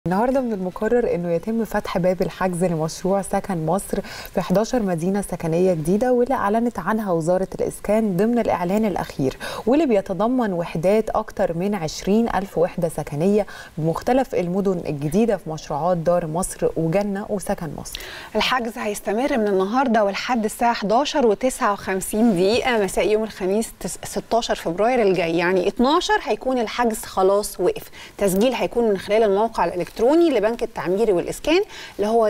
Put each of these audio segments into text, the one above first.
النهارده من المقرر انه يتم فتح باب الحجز لمشروع سكن مصر في 11 مدينه سكنيه جديده واللي اعلنت عنها وزاره الاسكان ضمن الاعلان الاخير واللي بيتضمن وحدات اكثر من 20 الف وحده سكنيه بمختلف المدن الجديده في مشروعات دار مصر وجنه وسكن مصر. الحجز هيستمر من النهارده ولحد الساعه 11 و59 دقيقه مساء يوم الخميس 16 فبراير الجاي يعني 12 هيكون الحجز خلاص وقف تسجيل هيكون من خلال الموقع الالكتروني لبنك التعمير والاسكان اللي هو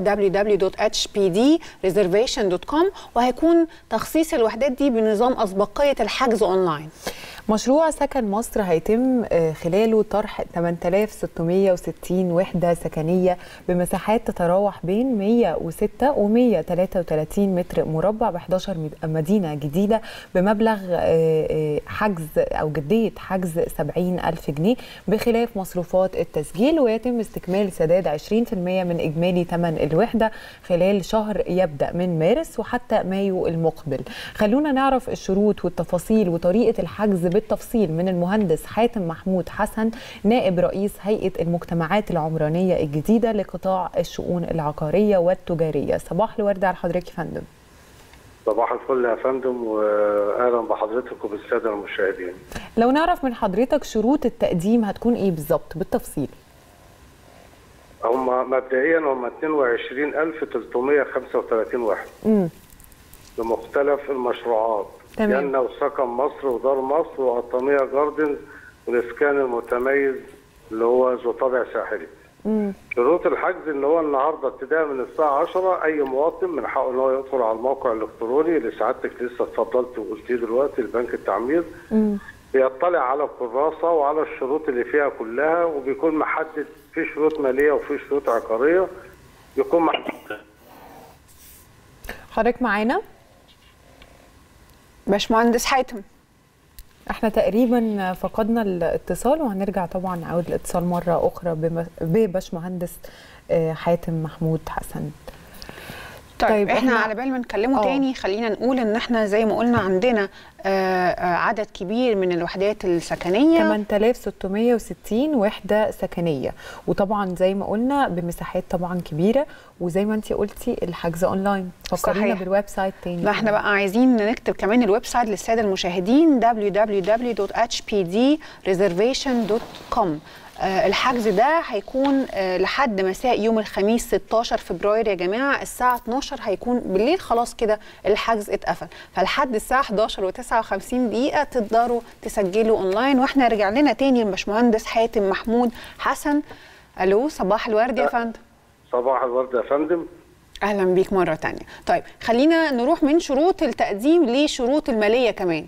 www.hpdreservation.com وهيكون تخصيص الوحدات دي بنظام اسبقيه الحجز اونلاين مشروع سكن مصر هيتم خلاله طرح 8660 وحدة سكنية بمساحات تتراوح بين 106 و 133 متر مربع ب 11 مدينة جديدة بمبلغ حجز أو جدية حجز 70 ألف جنيه بخلاف مصروفات التسجيل ويتم استكمال سداد 20% من إجمالي ثمن الوحدة خلال شهر يبدأ من مارس وحتى مايو المقبل خلونا نعرف الشروط والتفاصيل وطريقة الحجز بالتفصيل من المهندس حاتم محمود حسن نائب رئيس هيئة المجتمعات العمرانية الجديدة لقطاع الشؤون العقارية والتجارية صباح الورد على حضرتك يا فندم صباح الفل يا فندم واهلا بحضرتك وبالساده المشاهدين لو نعرف من حضرتك شروط التقديم هتكون ايه بالظبط بالتفصيل هم مبدئيا هم 22335 واحد امم بمختلف المشروعات تمام. جنة وسكن مصر ودار مصر وقطامية جاردنز والإسكان المتميز اللي هو ذو طابع ساحلي. امم شروط الحجز اللي هو النهارده ابتداء من الساعة 10 أي مواطن من حقه إن هو يدخل على الموقع الإلكتروني اللي سعادتك لسه اتفضلت وقلتيه دلوقتي لبنك التعمير امم بيطلع على الكراسة وعلى الشروط اللي فيها كلها وبيكون محدد في شروط مالية وفي شروط عقارية بيكون محدد حضرتك معانا باشمهندس حاتم احنا تقريبا فقدنا الاتصال وهنرجع طبعا نعود الاتصال مره اخرى بم- بباشمهندس آه، حاتم محمود حسن طيب, طيب، طيب احنا إحنا- على بال ما نكلمه آه. تاني خلينا نقول ان احنا زي ما قلنا عندنا آه، آه، عدد كبير من الوحدات السكنيه 8660 وحده سكنيه وطبعا زي ما قلنا بمساحات طبعا كبيره وزي ما انت قلتي الحجز اونلاين فكرينا صحيح. بالويب سايت تاني لا احنا بقى عايزين نكتب كمان الويب سايت للساده المشاهدين www.hpdreservation.com آه، الحجز ده هيكون آه، لحد مساء يوم الخميس 16 فبراير يا جماعه الساعه 12 هيكون بالليل خلاص كده الحجز اتقفل فلحد الساعه 11 و59 دقيقه تقدروا تسجلوا اونلاين واحنا رجع لنا تاني الباشمهندس حاتم محمود حسن الو صباح الورد يا فندم صباح الورد يا فندم اهلا بيك مره تانية طيب خلينا نروح من شروط التقديم لشروط الماليه كمان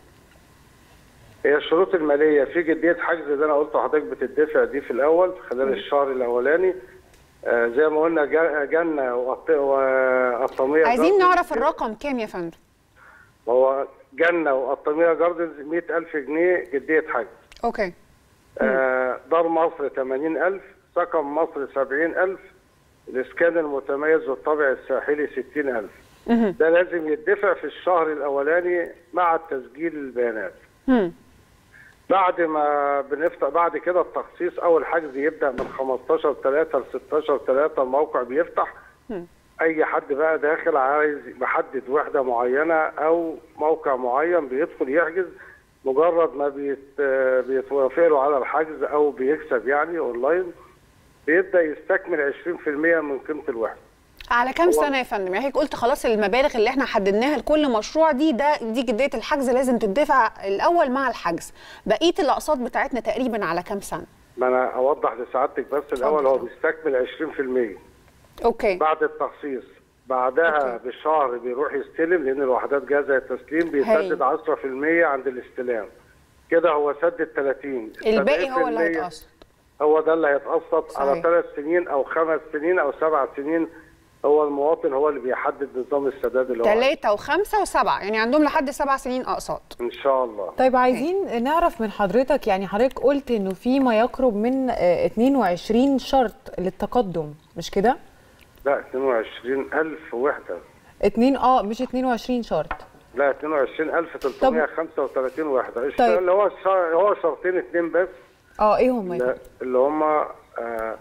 هي الشروط الماليه في جديه حجز اللي انا قلت لحضرتك بتدفع دي في الاول خلال الشهر الاولاني آه زي ما قلنا جا- جنه وقط- وقطاميه عايزين جاردنز. نعرف الرقم كام يا فندم هو جنه وقطاميه جاردنز 100000 جنيه جديه حجز اوكي آه دار مصر 80000 سكن مصر 70000 الاسكان المتميز والطابع الساحلي 60000 مهم. ده لازم يدفع في الشهر الاولاني مع تسجيل البيانات هم. بعد ما بنفتح بعد كده التخصيص اول حجز يبدا من 15 3 ل 16 3 الموقع بيفتح هم. اي حد بقى داخل عايز محدد وحده معينه او موقع معين بيدخل يحجز مجرد ما بيت بيتوافق له على الحجز او بيكسب يعني اونلاين بيبدا يستكمل 20% من قيمه الوحده على كام هو- سنه يا فندم يعني قلت خلاص المبالغ اللي احنا حددناها لكل مشروع دي ده دي جديه الحجز لازم تدفع الاول مع الحجز بقيه الاقساط بتاعتنا تقريبا على كام سنه ما انا اوضح لسعادتك بس الاول هو اتفضل. بيستكمل 20% اوكي بعد التخصيص بعدها أوكي. بشهر بيروح يستلم لان الوحدات جاهزه التسليم بيسدد 10% عند الاستلام كده هو سدد 30 الباقي هو اللي 70% هيتقسط هو ده اللي هيتقسط على صحيح. ثلاث سنين او خمس سنين او سبع سنين هو المواطن هو اللي بيحدد نظام السداد اللي هو عايزه. ثلاثة وخمسة وسبعة يعني عندهم لحد سبع سنين أقساط ان شاء الله طيب عايزين نعرف من حضرتك يعني حضرتك قلت انه في ما يقرب من آه، 22 شرط للتقدم مش كده؟ لا 22000 وحده اتنين اه مش 22 شرط لا 22335 وحده طيب. طيب. اللي هو الشهر- هو شرطين اتنين بس اه ايه هم يا اللي- اللي هم آه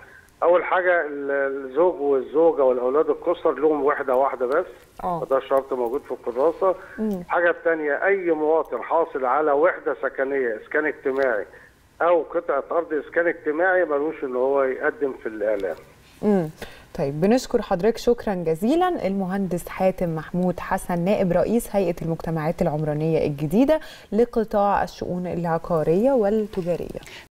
اول حاجه ال- الزوج والزوجه والاولاد القصر لهم وحده واحده بس اه وده شرط موجود في الكراسه مم. الحاجه الثانيه اي مواطن حاصل على وحده سكنيه اسكان اجتماعي او قطعه ارض اسكان اجتماعي ملوش ان هو يقدم في الاعلام امم طيب بنشكر حضرتك شكرا جزيلا المهندس حاتم محمود حسن نائب رئيس هيئه المجتمعات العمرانيه الجديده لقطاع الشؤون العقاريه والتجاريه